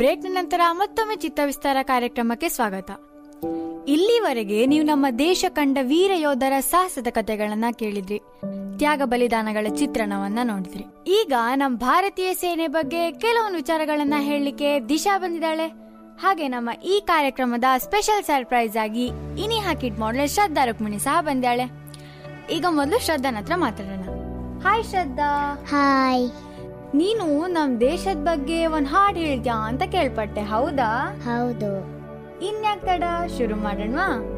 break ನಂತರ ಮತ್ತೊಮ್ಮೆ ಚಿತ್ತವಿಸ್ತಾರ ಕಾರ್ಯಕ್ರಮಕ್ಕೆ ಸ್ವಾಗತ ಇಲ್ಲಿವರೆಗೆ ನೀವು ನಮ್ಮ ದೇಶ ಕಂಡ ವೀರ ಯೋಧರ ಸಾಹಸದ ಕಥೆಗಳನ್ನ ಕೇಳಿದ್ರಿ ತ್ಯಾಗ ಬಲಿದಾನಗಳ ಚಿತ್ರಣವನ್ನ ನೋಡಿದ್ರಿ ಈಗ ನಮ್ಮ ಭಾರತೀಯ ಸೇನೆ ಬಗ್ಗೆ ಕೆಲವೊಂದು ವಿಚಾರಗಳನ್ನ ಹೇಳಲಿಕ್ಕೆ ದಿಶಾ ಬಂದಿದ್ದಾಳೆ ಹಾಗೆ ನಮ್ಮ ಈ ಕಾರ್ಯಕ್ರಮದ ಸ್ಪೆಷಲ್ ಸರ್ಪ್ರೈಸ್ ಆಗಿ ಇನಿ ಹಾಕಿಟ್ ಮಾಡಲ್ ಶ್ರದ್ಧಾ ರುಕ್ಮಿಣಿ ಸಹ ಬಂದಾಳೆ ಈಗ ಮೊದಲು ಶ್ರದ್ಧಾನ ಹತ್ರ ಮಾತಾಡೋಣ ಹಾಯ್ ಶ್ರದ್ಧಾ ಹಾಯ್ ನೀನು ನಮ್ ದೇಶದ ಬಗ್ಗೆ ಒಂದ್ ಹಾಡ್ ಹೇಳ್ತ್ಯಾ ಅಂತ ಕೇಳ್ಪಟ್ಟೆ ಹೌದಾ ಹೌದು ಇನ್ಯಾಕ್ ತಡ ಶುರು ಮಾಡೋಣವಾ